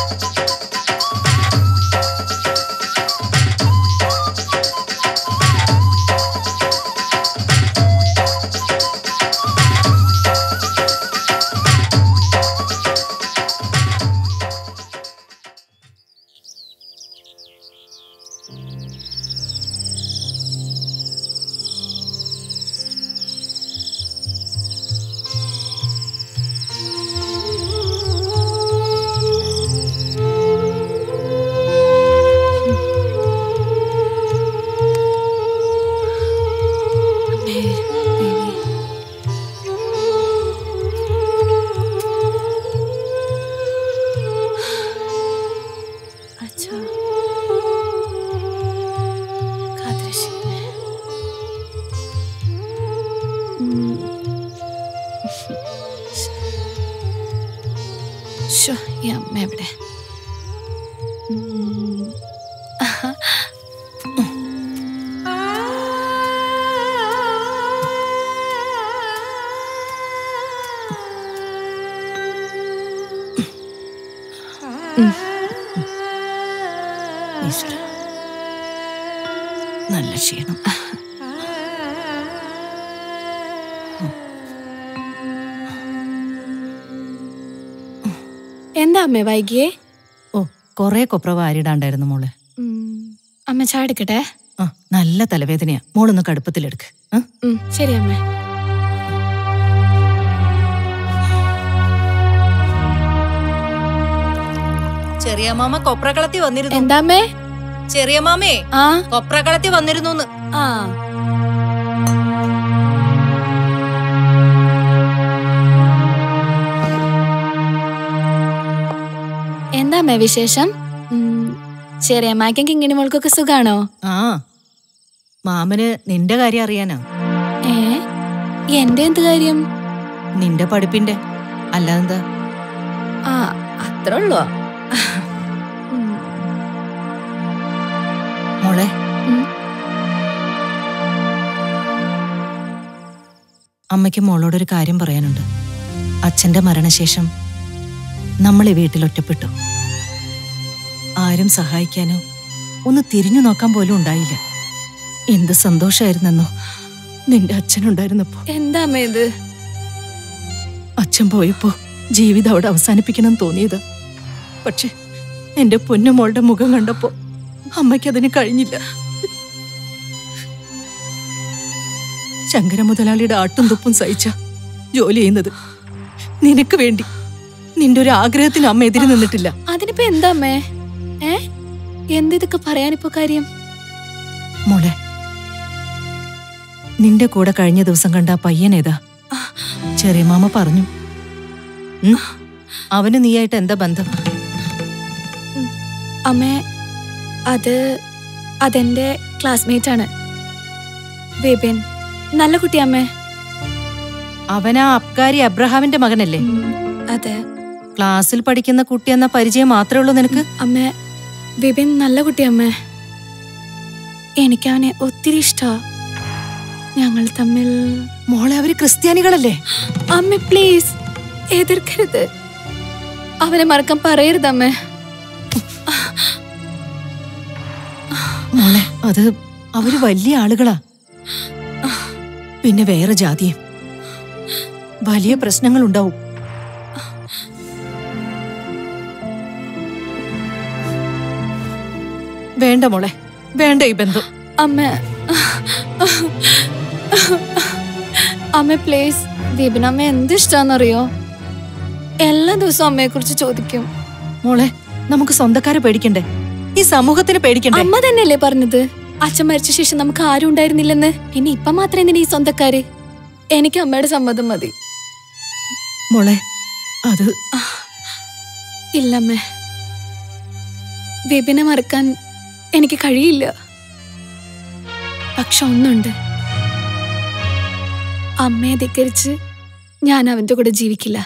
अच्छा കാത്തിരശ്ശിനെ. ഉം. ശ്ശോ, ഈ അമ്മ എവിടെ ഉം. ഈശ്വര നല്ല ക്ഷീണം എന്താ അമ്മേ വൈകിയേ ഓ കൊറേ കൊപ്ര വാരിടാണ്ടായിരുന്നു മോളെ ഉം. അമ്മ ചായ എടുക്കട്ടെ ആ നല്ല തലവേദനയാ മോളൊന്ന് കടുപ്പത്തിലെടുക്ക് ആ? ഉം, ശരി അമ്മേ ചെറിയ മാമ കൊപ്രകളത്തി വന്നിരുന്നു എന്താ അമ്മേ ചെറിയ മാമേ ആ കൊപ്രകളത്തി വന്നിരുന്നു ആ എന്താ അമ്മേ വിശേഷം ഉം, ചെറിയ അമ്മാക്കും കിങ്ങിണി മോൾക്കൊക്കെ സുഖാണോ ആ മാമന് നിന്റെ കാര്യം അറിയാനാ ഏ എന്റെ എന്ത് കാര്യം നിന്റെ പഠിപ്പിന്റെ അല്ലാതെന്താ ആ അത്ര ഉള്ളോ ഉം, മോളെ ഉം. അമ്മയ്ക്ക് മോളോടൊരു കാര്യം പറയാനുണ്ട് അച്ഛന്റെ മരണശേഷം നമ്മൾ ഈ വീട്ടിൽ ഒറ്റപ്പെട്ടു ആരും സഹായിക്കാനോ ഒന്ന് തിരിഞ്ഞു നോക്കാൻ പോലും ഉണ്ടായില്ല എന്ത് സന്തോഷായിരുന്നെന്നോ നിന്റെ അച്ഛനുണ്ടായിരുന്നപ്പോ എന്താ അമ്മേ ഇത് അച്ഛൻ പോയപ്പോ ജീവിതം അവിടെ അവസാനിപ്പിക്കണം തോന്നിയത് പക്ഷെ എന്റെ പൊന്നുമോളുടെ മുഖം കണ്ടപ്പോ അമ്മയ്ക്ക് അതിന് കഴിഞ്ഞില്ല ശങ്കര മുതലാളിയുടെ ആട്ടും തുപ്പും സഹിച്ച ജോലി ചെയ്യുന്നത് നിനക്ക് വേണ്ടി നിന്റെ ഒരു ആഗ്രഹത്തിന് അമ്മ എതിര് നിന്നിട്ടില്ല അതിനിപ്പോ എന്താ അമ്മേ ഏ എന്തിതൊക്കെ പറയാനിപ്പോ കാര്യം മോളെ നിന്റെ കൂടെ കഴിഞ്ഞ ദിവസം കണ്ട ആ പയ്യനേതാ ചെറിയ മാമ പറഞ്ഞു ഉം? അവന് നീയായിട്ട് എന്താ ബന്ധം അമ്മേ അത് അതെന്റെ ക്ലാസ്മേറ്റ് ആണ് വിപിൻ നല്ല കുട്ടി അമ്മേ അവനാ അബ്കാരി അബ്രഹാമിന്റെ മകനല്ലേ ഉം, അതെ ക്ലാസ്സിൽ പഠിക്കുന്ന കുട്ടി എന്ന പരിചയം മാത്രമേ ഉള്ളൂ നിനക്ക് അമ്മേ വിപിൻ നല്ല കുട്ടി അമ്മേ എനിക്ക് അവനെ ഒത്തിരി ഇഷ്ടാ ഞങ്ങൾ തമ്മിൽ മോളെ അവര് ക്രിസ്ത്യാനികളല്ലേ അമ്മ പ്ലീസ് എതിർക്കരുത് അവനെ മറക്കാൻ പറയരുത് അമ്മേ മോളെ അത് അവര് വലിയ ആളുകളാ പിന്നെ വേറെ ജാതിയും വലിയ പ്രശ്നങ്ങൾ ഉണ്ടാവും വേണ്ട മോളെ വേണ്ട ഈ ബന്ധം അമ്മ അമ്മ പ്ലീസ് ദീപന അമ്മ എന്ത് ഇഷ്ടാന്നറിയോ എല്ലാ ദിവസവും അമ്മയെ കുറിച്ച് ചോദിക്കും മോളെ നമുക്ക് സ്വന്തക്കാരെ പേടിക്കണ്ടേ ഈ സമൂഹത്തിന് പേടിക്കണ്ടേ അമ്മ തന്നെയല്ലേ പറഞ്ഞത് അച്ഛൻ മരിച്ച ശേഷം നമുക്ക് ആരും ഉണ്ടായിരുന്നില്ലെന്ന് പിന്നെ ഇപ്പൊ മാത്രം എന്തിനാ ഈ സ്വന്തക്കാര് എനിക്ക് അമ്മയുടെ സമ്മതം മതി മോളെ അത് ഇല്ലമ്മേ വിപിനെ മറക്കാൻ എനിക്ക് കഴിയില്ല പക്ഷെ ഒന്നുണ്ട് അമ്മയെ ധിക്കരിച്ച് ഞാൻ അവന്റെ കൂടെ ജീവിക്കില്ല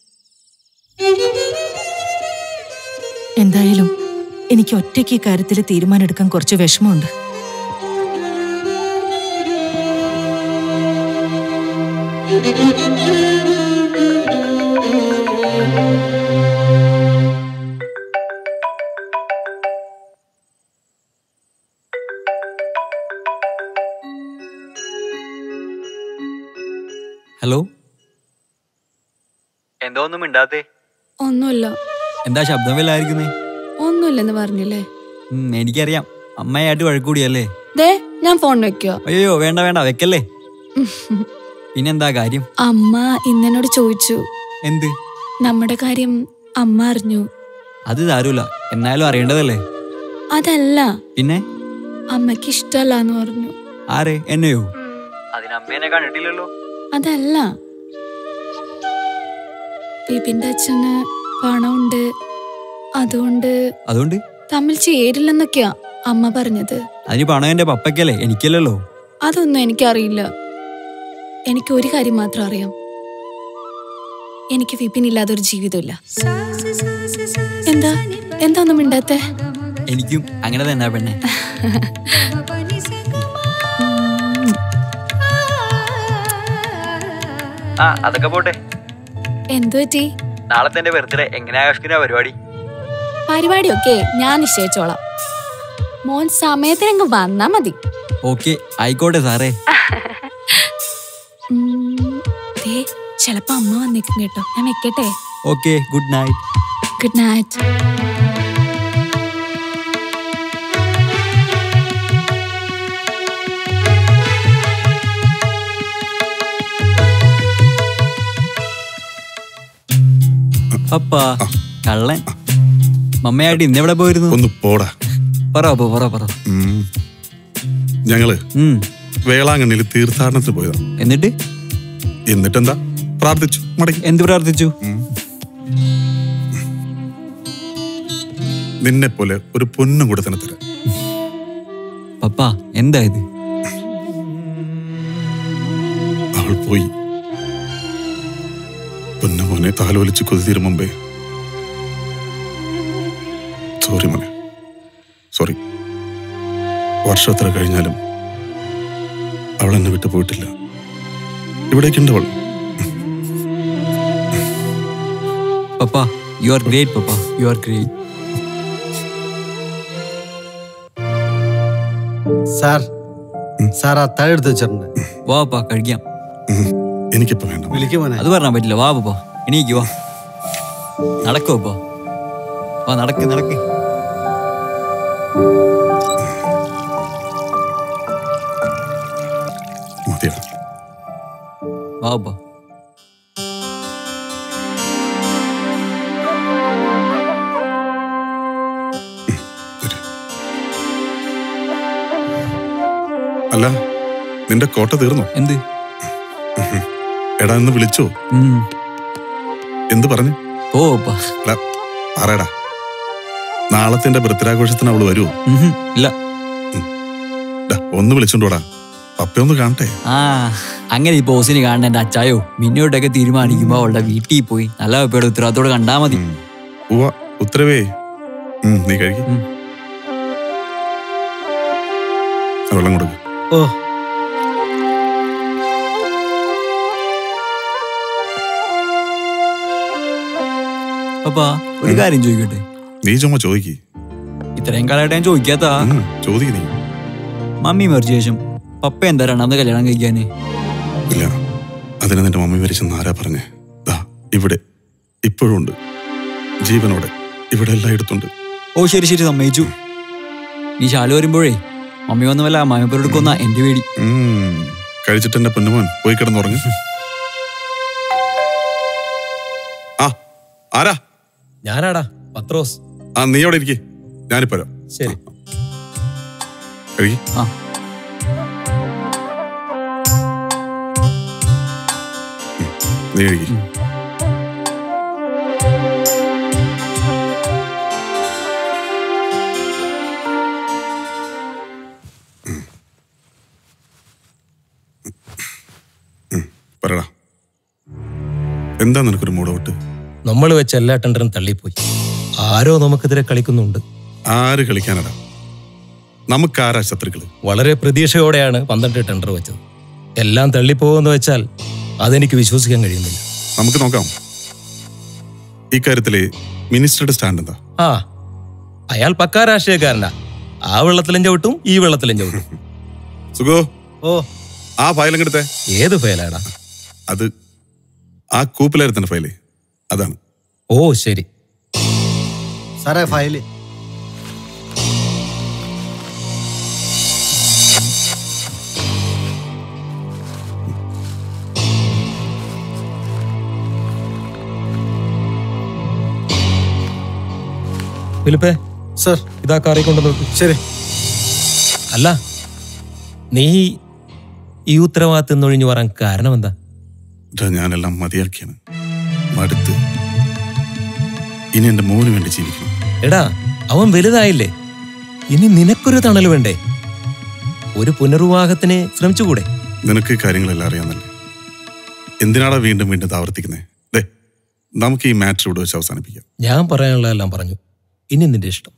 എന്തായാലും എനിക്ക് ഒറ്റയ്ക്ക് ഈ കാര്യത്തിൽ തീരുമാനമെടുക്കാൻ കുറച്ച് വിഷമമുണ്ട് ഹലോ എന്തോ ഒന്നും മിണ്ടാത്തേ ഒന്നുമില്ല എന്താ ശബ്ദം വല്ലായിരിക്കുന്നേ ഒന്നുമില്ലെന്ന് പറഞ്ഞില്ലേ എനിക്കറിയാം അമ്മയായിട്ട് വഴക്കൂടിയല്ലേ ദേ ഞാൻ ഫോൺ വെക്കോ അയ്യോ വേണ്ട വേണ്ട വെക്കല്ലേ പിന്നെന്താ കാര്യം അമ്മ ഇന്നെന്നോട് ചോദിച്ചു എന്ത് നമ്മുടെ കാര്യം അമ്മ അറിഞ്ഞു അത് താരൂല എന്നാലും അറിയേണ്ടതല്ലേ അതല്ല പിന്നെ അമ്മയ്ക്ക് ഇഷ്ടമല്ലാന്ന് പറഞ്ഞു ആരെ എന്നെയോ അതിന് അമ്മേനെ കണ്ടിട്ടില്ലല്ലോ അതല്ല ബിപിന്റെ അച്ഛന് പണമുണ്ട് അതുകൊണ്ട് അതുകൊണ്ട് തമ്മിൽ ചേരില്ലെന്നൊക്കെയാ അമ്മ പറഞ്ഞത് അതിന് പണം എന്റെ പപ്പയ്ക്കല്ലേ എനിക്കല്ലല്ലോ അതൊന്നും എനിക്കറിയില്ല എനിക്ക് ഒരു കാര്യം മാത്രം അറിയാം എനിക്ക് വിപിനില്ലാതെ ഒരു ജീവിതമില്ല എന്താ എന്താ ഒന്നും മിണ്ടാത്തെ എനിക്കും അങ്ങനെ തന്നെ പെണ്ണെ ആ അതൊക്കെ പോട്ടെ എന്തു പറ്റി നാളത്തെ എന്റെ ബർത്ത്ഡേ എങ്ങനെ ആഘോഷിക്കുന്ന പരിപാടി പരിപാടിയൊക്കെ ഞാൻ നിശ്ചയിച്ചോളാം മോൻ സമയത്തിനങ്ങ് വന്നാ മതി ഓക്കെ ആയിക്കോട്ടെ സാറേ ഉം, ദേ ചിലപ്പോ അമ്മ വന്നേക്കും കേട്ടോ ഞാൻ വെക്കട്ടെ okay good night good night പപ്പ കള്ളൻ മമ്മയായിട്ട് ഇന്ന് എവിടെ പോയിരുന്നു ഒന്ന് പോടാ പറ പോ പറ പറ ഉം. ഞങ്ങള് ഉം വേളാങ്കണ്ണിയിൽ തീർത്ഥാടനത്തിന് പോയതാ എന്നിട്ട് എന്നിട്ടെന്താ പ്രാർത്ഥിച്ചു മടങ്ങി എന്ത് പ്രാർത്ഥിച്ചു നിന്നെ പോലെ ഒരു പൊന്നും കൂടെ തന്നെ തരാം പപ്പ എന്താ ഇത് അവൾ പോയി പൊന്നു മോനെ താലോലിച്ച് കൊതിതീരും മുമ്പേ സോറി മോനെ സോറി വർഷം എത്ര കഴിഞ്ഞാലും അവൾ എന്നെ വിട്ടു പോയിട്ടില്ല ഇവിടേക്കുണ്ട് അവൾ പപ്പ യു ആർ ഗ്രേറ്റ് പപ്പ you are great sir sir അത്താഴം എടുത്ത് വെച്ചിട്ടുണ്ട് വാ പപ്പ കഴിക്കാം ഉം. എനിക്കിപ്പോ വേണ്ട മോനെ. വിളിക്കുമോനെ അത് പറഞ്ഞാൻ പറ്റില്ല വാ പപ്പ എണീക്ക് വാ നടക്കോ പപ്പ വാ നടക്ക് നടക്ക് മതിയോ വാ പപ്പ വരൂ. അല്ല നിന്റെ കോട്ട തീർന്നു എന്ത് എടാ എന്ന് വിളിച്ചോ ഉം. എന്ത് പറഞ്ഞു ഓ പപ്പ എടാ പറയടാ നാളത്തെ ബർത്ത്ഡാഘോഷത്തിന് അവള് വരുമോ ഉഹും. ഇല്ല ഡാ, ഒന്ന് വിളിച്ചോണ്ടോടാ പപ്പയൊന്ന് കാണട്ടെ ആ അങ്ങനെ ഈ ബോസിന് കാണുന്ന എന്റെ അച്ചായോ മിന്നോട്ടൊക്കെ തീരുമാനിക്കുമ്പോ അവളുടെ വീട്ടിൽ പോയി നല്ല പപ്പയുടെ ഉത്തരവാദിത്തോടെ കണ്ടാ മതി ഉം. ഉവ്വ ഉത്തരവേ ഉം, നീ കഴിക്കും ഉം. വെള്ളം കൊടുക്ക് ഓ പപ്പ ഒരു കാര്യം ചോദിക്കട്ടെ നീ ചുമ്മാ ചോദിക്ക് ഇത്രയും കാലമായിട്ട് ഞാൻ ചോദിക്കാത്ത ഉം, ചോദിക്ക് നീ മമ്മി മരിച്ച ശേഷം പപ്പ എന്താ രണ്ടാമത് കല്യാണം കഴിക്കാന് ഇല്ല അതിന് നിന്റെ മമ്മി മരിച്ചെന്ന് ആരാ പറഞ്ഞേ ദാ ഇവിടെ ഇപ്പോഴും ഉണ്ട് ജീവനോടെ ഇവിടെ എല്ലായിടത്തുണ്ട് ഓ ശരി ശരി സമ്മതിച്ചു ഈ ശാലു വരുമ്പോഴേ മമ്മി വന്ന വല്ല അമ്മാമപ്പരെടുക്കുന്ന എന്റെ പേടി ഉം, കഴിച്ചിട്ട് എന്റെ പൊന്നുമോൻ പോയി കിടന്നുറങ്ങ് ആ ആരാ ഞാനാടാ പത്രോസ് ആ നീ അവിടെ ഇരിക്കേ ഞാനിപ്പോ വരാം ശരി കഴിക്ക് ആ നീ കഴിക്ക് ഉം, പറടാ എന്താ നിനക്കൊരു മൂടൗട്ട് നമ്മൾ വെച്ച എല്ലാ ടെൻഡറും തള്ളിപ്പോയി ആരോ നമുക്കെതിരെ കളിക്കുന്നുണ്ട് ആര് കളിക്കാനടാ നമുക്കാരാ ശത്രുക്കള് വളരെ പ്രതീക്ഷയോടെയാണ് പന്ത്രണ്ട് ടെൻഡർ വെച്ചത് എല്ലാം തള്ളിപ്പോകുമെന്ന് വെച്ചാൽ അതെനിക്ക് വിശ്വസിക്കാൻ കഴിയുന്നില്ല നമുക്ക് നോക്കാം ഇക്കാര്യത്തില് മിനിസ്റ്ററുടെ സ്റ്റാൻഡ് എന്താ ആ അയാൾ പക്കാ രാഷ്ട്രീയക്കാരനാ ആ വെള്ളത്തിലും ചവിട്ടും ഈ വെള്ളത്തിലും ചവിട്ടും സുഖോ ഓ ആ ഫയലും കിടത്തെ ഏത് ഫയലാടാ അത് ആ കൂപ്പിലായിരുന്നു എൻ്റെ ഫയല് അതാണ് ഓ ശരി സാറേ ഫയല് ഫിലിപ്പേ സർ ഇതാ കാറി കൊണ്ടു നോക്ക് ശരി അല്ല നീ ഈ ഉത്തരവാദിത്തം നിന്നൊഴിഞ്ഞു പറയാൻ കാരണം എന്താ ഇതാ ഞാനെല്ലാം മതിയാക്കിയാണ് മടുത്ത് ഇനി എൻ്റെ മോന് വേണ്ടി ജീവിക്കണം എടാ അവൻ വലുതായില്ലേ ഇനി നിനക്കൊരു തണൽ വേണ്ടേ ഒരു പുനർവിവാഹത്തിന് ശ്രമിച്ചുകൂടെ നിനക്ക് ഈ കാര്യങ്ങളെല്ലാം അറിയാമെന്നല്ലേ എന്തിനാടാ വീണ്ടും വീണ്ടും ഇത് ആവർത്തിക്കുന്നേ ദേ നമുക്ക് ഈ മാറ്റർ ഇവിടെ വെച്ച് അവസാനിപ്പിക്കാം ഞാൻ പറയാനുള്ളതെല്ലാം പറഞ്ഞു ഇനി നിന്റെ ഇഷ്ടം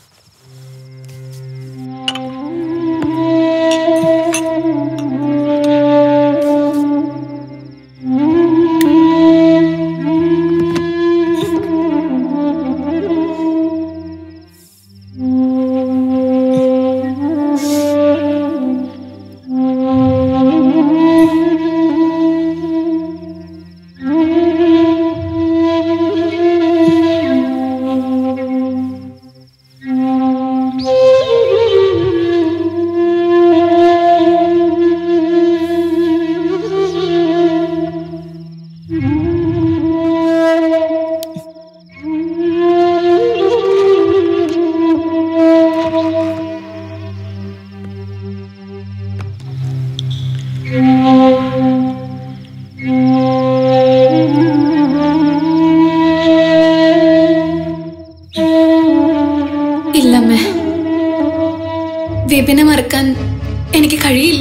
ഇല്ലമ്മേ വിപിനെ മറക്കാൻ എനിക്ക് കഴിയില്ല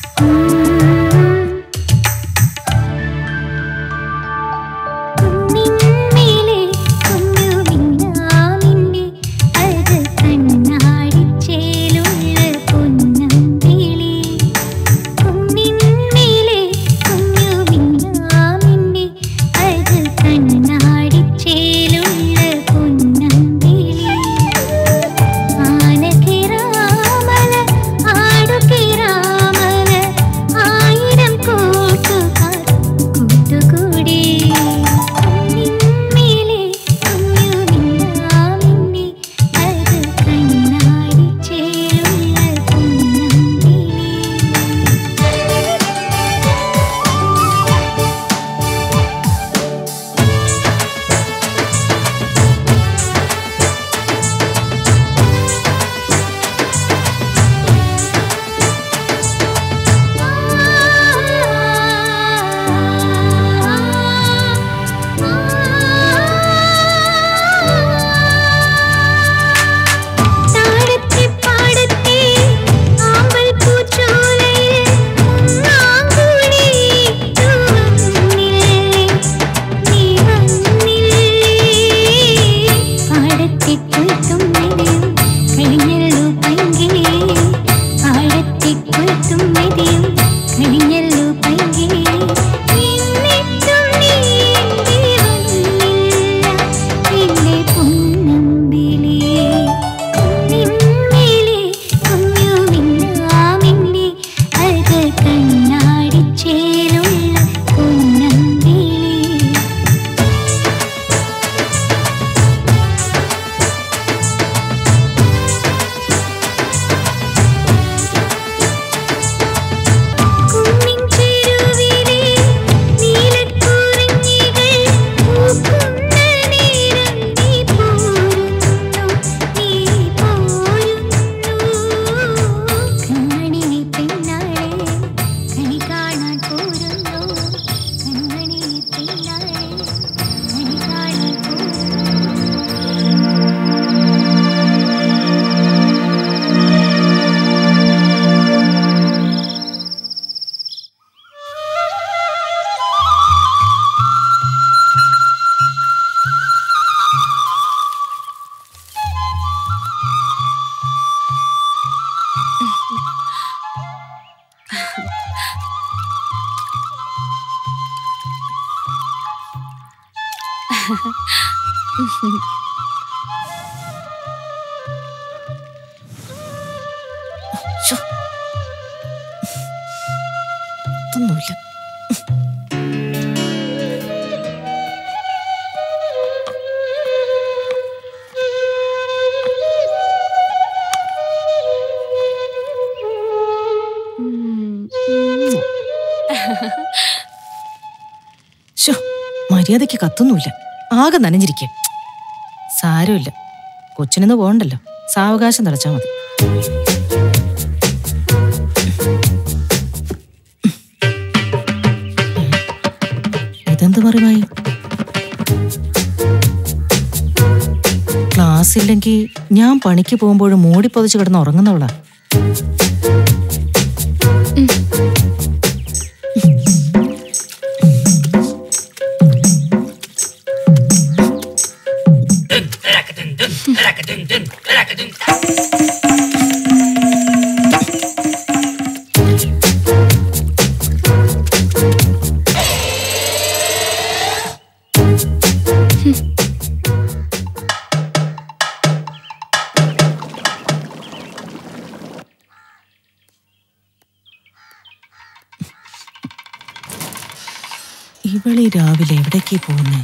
നിൻ ശ്ശോ. ഇതൊന്നുമില്ല ശോ മര്യാദയ്ക്ക് കത്തൊന്നുമില്ല ആകെ നനഞ്ഞിരിക്കുക സാരമില്ല കൊച്ചിനൊന്ന് പോകണ്ടല്ലോ സാവകാശം തടച്ചാ മതി ഇതെന്ത് പറയുമായി ക്ലാസ് ഇല്ലെങ്കിൽ ഞാൻ പണിക്ക് പോകുമ്പോഴും മൂടി പൊതിച്ച് കിടന്ന് ഉറങ്ങുന്നവളാ ഇവളീ രാവിലെ എവിടേക്ക് പോകുന്നേ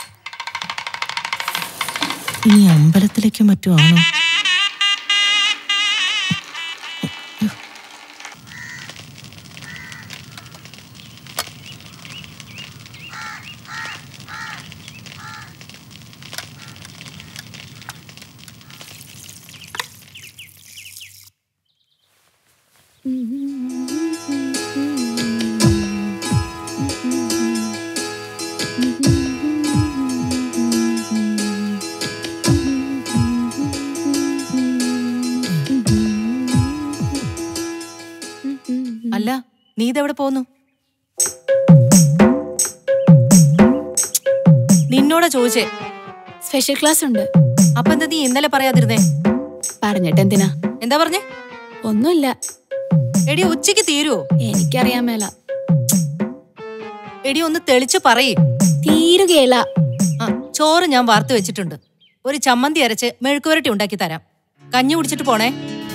ഇനി അമ്പലത്തിലേക്ക് മറ്റോ ആണോ അല്ല നീ ഇതെവിടെ പോന്നു നിന്നോടാ ചോദിച്ചേ സ്പെഷ്യൽ ക്ലാസ് ഉണ്ട് അപ്പൊ എന്താ നീ ഇന്നലെ പറയാതിരുന്നേ പറഞ്ഞിട്ട് എന്തിനാ എന്താ പറഞ്ഞേ ഒന്നുമില്ല എടി ഉച്ചയ്ക്ക് തീരുവോ എനിക്കറിയാൻ മേല എടി ഒന്ന് തെളിച്ചു പറയേ തീരുകയില്ല ആ ചോറ് ഞാൻ വാർത്ത് വെച്ചിട്ടുണ്ട് ഒരു ചമ്മന്തി അരച്ച് മെഴുക്കുവരട്ടി ഉണ്ടാക്കി തരാം കഞ്ഞി കുടിച്ചിട്ട് പോണേ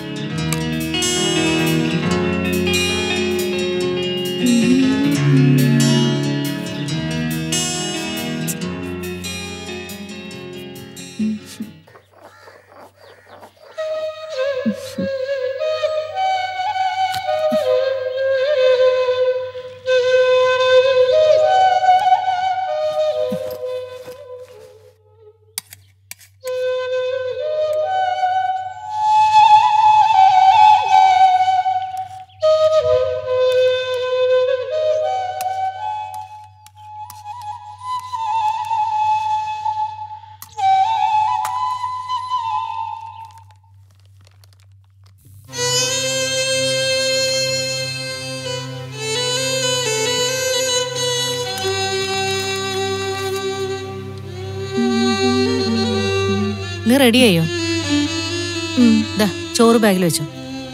നീ റെഡിയായോ ദാ ചോറ് ബാഗിൽ വെച്ചോ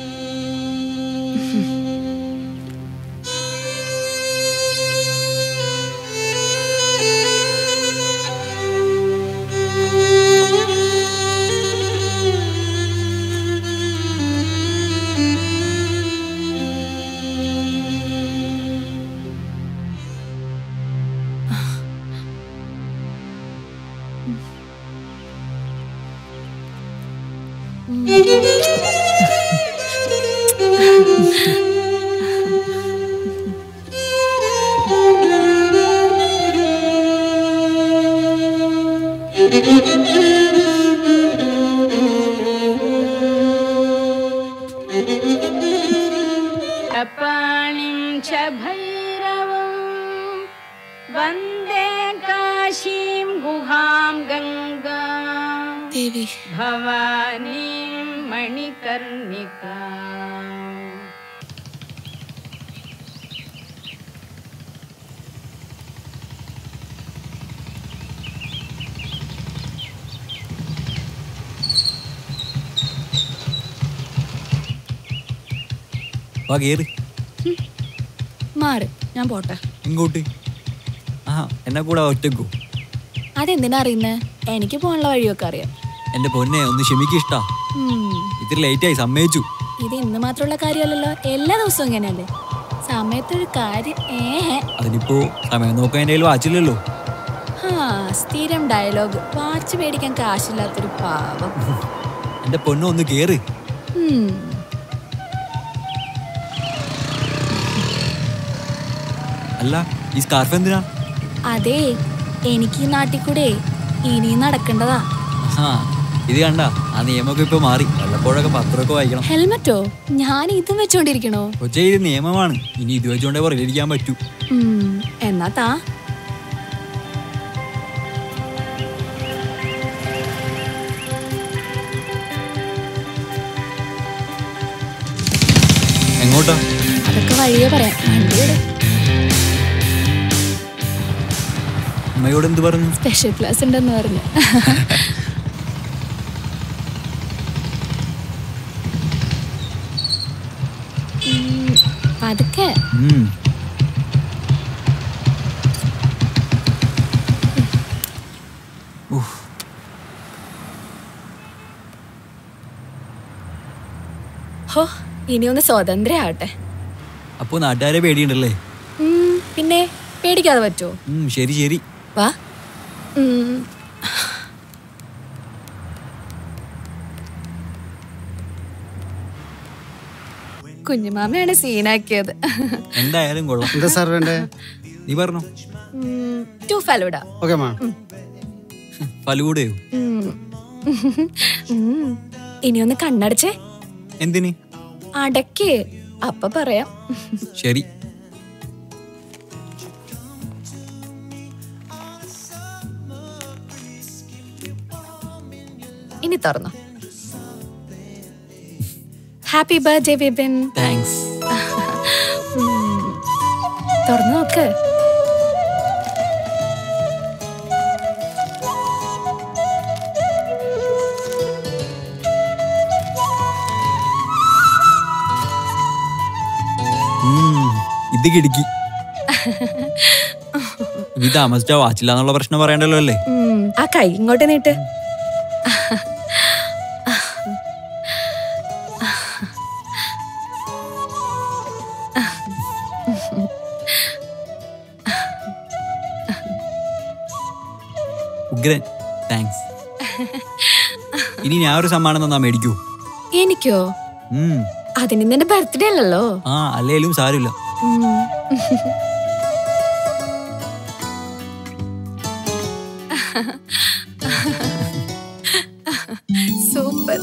कपाणिं च भैरवम् वन्दे काशीं गुहां गङ्गाम् ദേവി भवानीं मणिकर्णिका വാ കേറ് മാറ് ഞാൻ പോട്ടെ ഇങ്ങോട്ട് ആ എന്നെ കൂടെ ഒറ്റക്കോ അതെന്തിനാ അറിയുന്നേ എനിക്ക് പോകാനുള്ള വഴിയൊക്കെ അറിയാം എന്റെ പൊന്നെ ഒന്ന് ക്ഷമിക്കിഷ്ടാ ഉം. ഇത്തിരി ലേറ്റായി സമ്മതിച്ചു ഇത് ഇന്ന് മാത്രമുള്ള കാര്യമല്ലല്ലോ എല്ലാ ദിവസവും ഇങ്ങനെയല്ലേ സമയത്തൊരു കാര്യം ഏഹ് അതിനിപ്പോ സമയം നോക്കാൻ എൻ്റെ കയ്യിൽ വാച്ചില്ലല്ലോ ആ സ്ഥിരം ഡയലോഗ് വാച്ച് മേടിക്കാൻ കാശില്ലാത്തൊരു പാവം എൻ്റെ പൊന്നു ഒന്ന് കേറ് ഉം. അല്ല ഈ സ്കാർഫ് എന്തിനാ അതെ എനിക്ക് ഈ നാട്ടിൽ കൂടെ ഇനിയും നടക്കേണ്ടതാ ആ ഇത് കണ്ട ആ നിയമമൊക്കെ ഇപ്പൊ മാറി വല്ലപ്പോഴൊക്കെ പത്രമൊക്കെ വായിക്കണം ഹെൽമറ്റോ ഞാൻ ഇതും വെച്ചോണ്ടിരിക്കണോ കൊച്ചേ ഇത് നിയമമാണ് ഇനി ഇത് വെച്ചുകൊണ്ടേ പുറകിലിരിക്കാൻ പറ്റൂ ഉം, എന്നാ താ എങ്ങോട്ടാ അതൊക്കെ വഴിയേ പറയാം വണ്ടിയുടെ അമ്മയോട് എന്ത് പറഞ്ഞു സ്പെഷ്യൽ ക്ലാസ് ഉണ്ടെന്ന് പറഞ്ഞു ഉം, പതുക്കെ ഉം. ഉഫ്. ഹോ ഇനി ഒന്ന് സ്വതന്ത്രയാവട്ടെ അപ്പോ നാട്ടുകാരെ പേടിയുണ്ടല്ലേ ഉം, പിന്നെ പേടിക്കാതെ പറ്റുമോ ഉം, ശരി ശരി വാ ഉം. കുഞ്ഞുമാമയാണ് സീനാക്കിയത് എന്തായാലും കൊള്ളാം എന്താ സാർ വേണ്ടേ നീ പറഞ്ഞു ഉം, ടു ഫലൂഡ ഓക്കെ മാ ഫലൂടയോ ഉം. ഉം. ഇനി ഒന്ന് കണ്ണടച്ചേ എന്തിന് അടക്കേ അപ്പൊ പറയാം ശരി ഇനി തുറന്നു ഹാപ്പി ബർത്ത്ഡേ ബിബിൻ താങ്ക്സ് തുറന്നു നോക്ക് ഇത് കിടുക്കി ഇനി താമസിച്ചാ വാച്ചില്ല എന്നുള്ള പ്രശ്നം പറയണ്ടല്ലോ അല്ലേ ഉം, ആ കൈ ഇങ്ങോട്ട് നീട്ട് ഉഗ്രൻ താങ്ക്സ് ഇനി ഞാൻ ഒരു സമ്മാനം തന്നാ മേടിക്കൂ എനിക്കോ ഉം. അതിന് ഇന്ന് എന്റെ ബർത്ത്ഡേ അല്ലല്ലോ ആ അല്ലേലും സാരമില്ല ഉം. സൂപ്പർ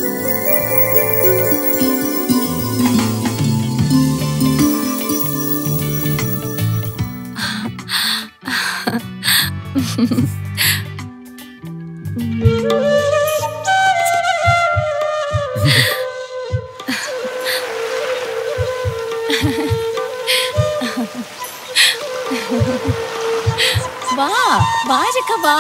വാ വാ ചക്ക വാ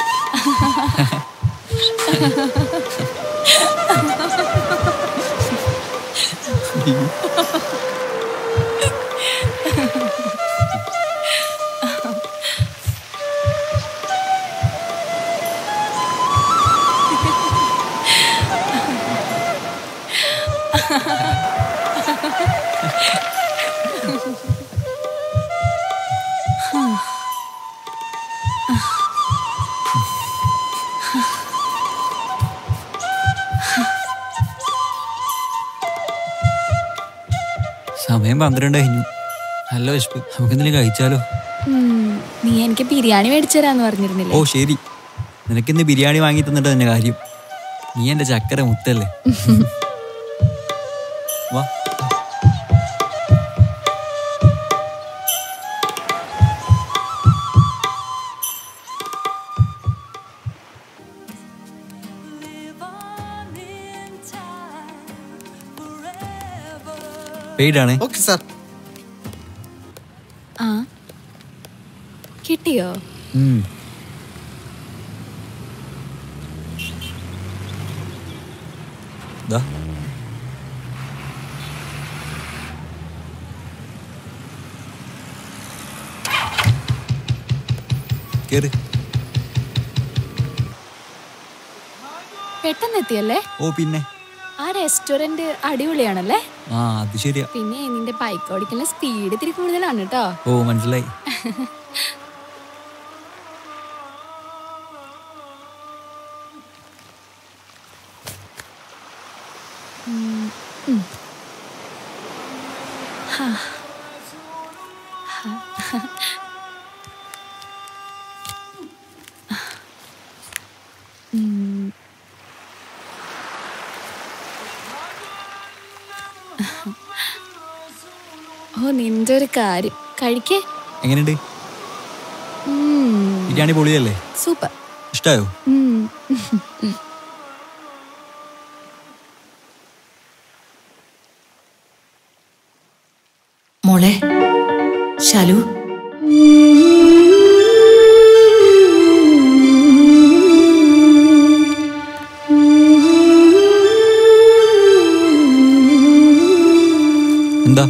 സമയം പന്ത്രണ്ട് കഴിഞ്ഞു നല്ല വിശപ്പ് നമുക്ക് എന്തെങ്കിലും കഴിച്ചാലോ ഉം, നീ എനിക്ക് ബിരിയാണി മേടിച്ചു തരാന്ന് പറഞ്ഞിരുന്നില്ലേ ഓ ശരി നിനക്കിന്ന് ബിരിയാണി വാങ്ങി തന്നിട്ട് തന്നെ കാര്യം നീ എന്റെ ചക്കര മുത്തല്ലേ വാ പെയ്ഡാണേ ഓക്കെ സാർ ആ കിട്ടിയോ ഉം. ദാ. കേറ് പെട്ടെന്ന് എത്തിയല്ലേ ഓ പിന്നെ ആ റെസ്റ്റോറന്റ് അടിപൊളിയാണല്ലേ ആ അത് ശരിയാ പിന്നെ നിന്റെ ബൈക്ക് ഓടിക്കുന്ന സ്പീഡ് ഇത്തിരി കൂടുതലാണ് കേട്ടോ ഓ മനസ്സിലായി ഓ നിന്റെ ഒരു കാര്യം കഴിക്കേ എങ്ങനെയുണ്ട് ഉം, ബിരിയാണി പൊളിയല്ലേ സൂപ്പർ ഇഷ്ടായോ ഉം. മോളെ ശാലു എന്താ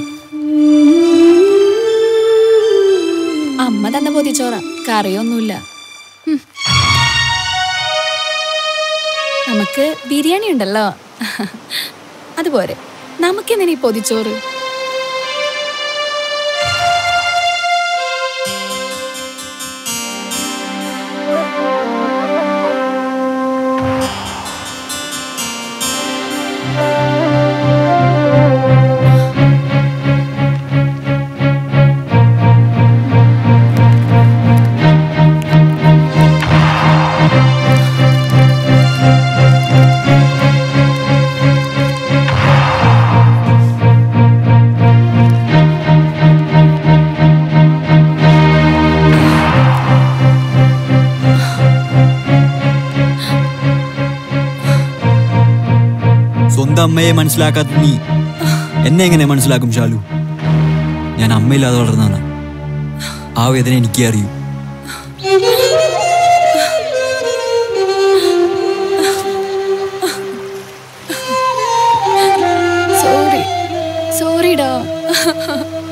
അമ്മ തന്ന പൊതിച്ചോറ കറിയൊന്നുമില്ല ഉം. നമുക്ക് ബിരിയാണി ഉണ്ടല്ലോ അതുപോരെ നമുക്കെന്തിനാ ഈ പൊതിച്ചോറ് സ്വന്തം അമ്മയെ മനസ്സിലാക്കാത്ത നീ എന്നെ എങ്ങനെ മനസ്സിലാക്കും ശാലു ഞാൻ അമ്മയില്ലാതെ വളർന്നതാണ് ആ വേദന എനിക്ക് അറിയൂ സോറി സോറിടാ